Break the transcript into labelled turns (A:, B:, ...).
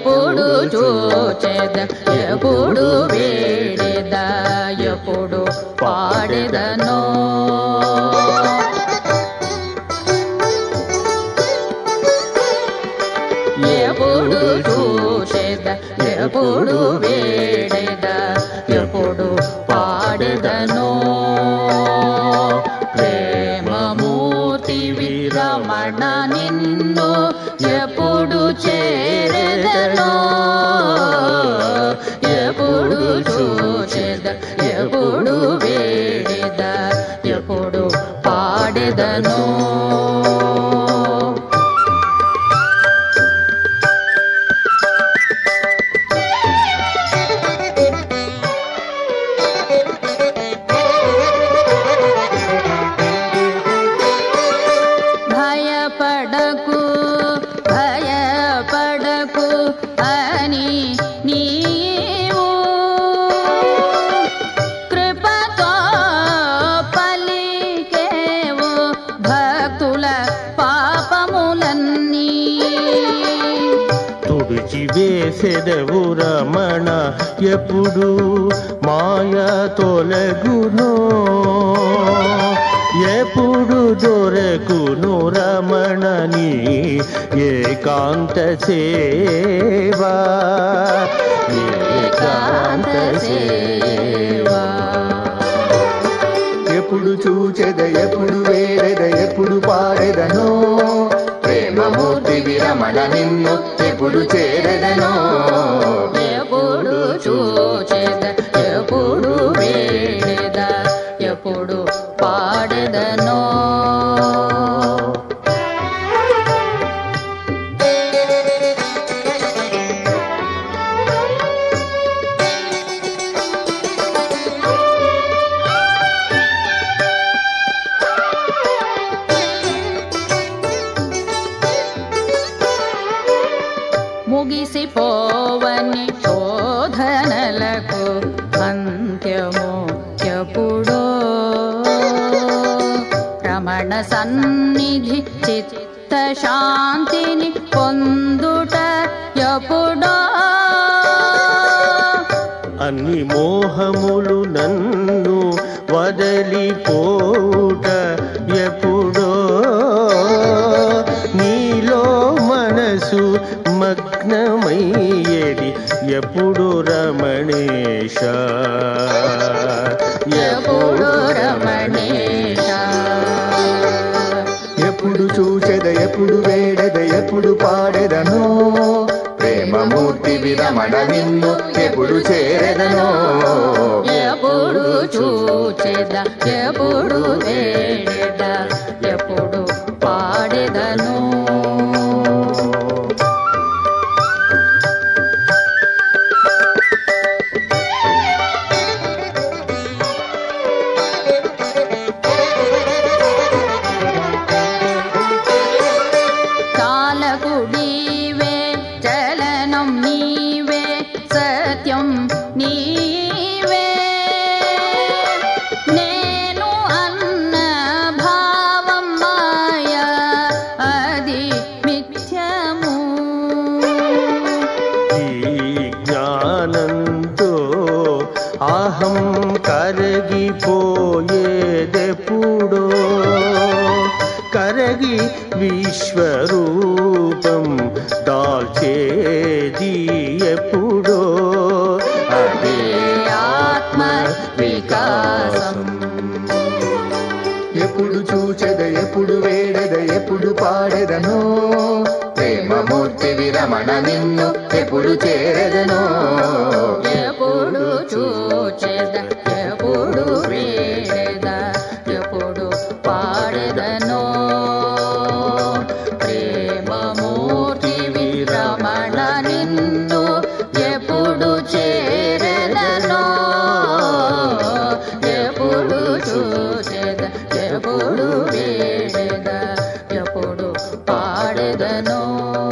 A: ఎప్పుడు చూచెద ఎప్పుడు వేడెద ఎప్పుడు పాడెదనో ఎప్పుడు చూచెద ఎప్పుడు వేడెద ఎప్పుడు పాడెదనో ప్రేమమూర్తి విరమణ నిన్ను ఎప్పుడు చేరెదనో ఎప్పుడు చూచెద ఎప్పుడు వేడెద ఎప్పుడు పాడెదనో భయపడకు భయపడకు అని నీవు కృపతో పలికేవు భక్తుల పాపములన్నీ
B: తుడిచి వేసెదవు రమణ ఎప్పుడు మాయ తొలగునో ఎప్పుడు దొరకును రమణని ఏకాంత సేవా ఏకాంత సేవా
C: ఎప్పుడు చూచెద ఎప్పుడు వేరెద ఎప్పుడు పాడెదనో ప్రేమమూర్తి విరమణ నిన్ను ఎప్పుడు చేరెదనో
A: ఎప్పుడు చూచెద ఎప్పుడు వేడెద ఎప్పుడు పాడెదనో ముగిసిపోవని శోధనలకు అంత్యము ఎప్పుడో రమణ సన్నిధి చిత్త శాంతిని పొందుట ఎప్పుడో
B: అన్ని మోహములు నన్ను వదలిపోట ఎప్పుడో నీలో మనసు మగ్నమయ్యేది ఎప్పుడు రమణేశ
A: ఎప్పుడు రమణేశ
C: ఎప్పుడు చూచెద ఎప్పుడు వేడెద ఎప్పుడు పాడెదనో ప్రేమమూర్తి విరమణ నిన్ను ఎప్పుడు చేరెదనో
A: ఎప్పుడు చూచెద ఎప్పుడు వేడెద ఎప్పుడు పాడెదను కాలకుడివే చలనం నీవే సత్యం నీవే నేను అన్న భావం మాయ అది మిథ్యము
B: ఈ జ్ఞానంతో అహం కరగిపోయేదెప్పుడో కరగి విశ్వరూపం దాల్చేది ఎప్పుడో అదే
A: ఆత్మ వికాసం
C: ఎప్పుడు చూచెద ఎప్పుడు వేడెద ఎప్పుడు పాడెదనో ప్రేమమూర్తి విరమణ నిన్ను ఎప్పుడు చేరెదనో
A: ఎప్పుడు చూచెద ఎప్పుడు వేడెద ఎప్పుడు పాడెదనో ప్రేమమూర్తి విరమణ నిన్ను ఎప్పుడు చేరెదనో ఎప్పుడు చూచెద ఎప్పుడు వేడెద ఎప్పుడు పాడెదనో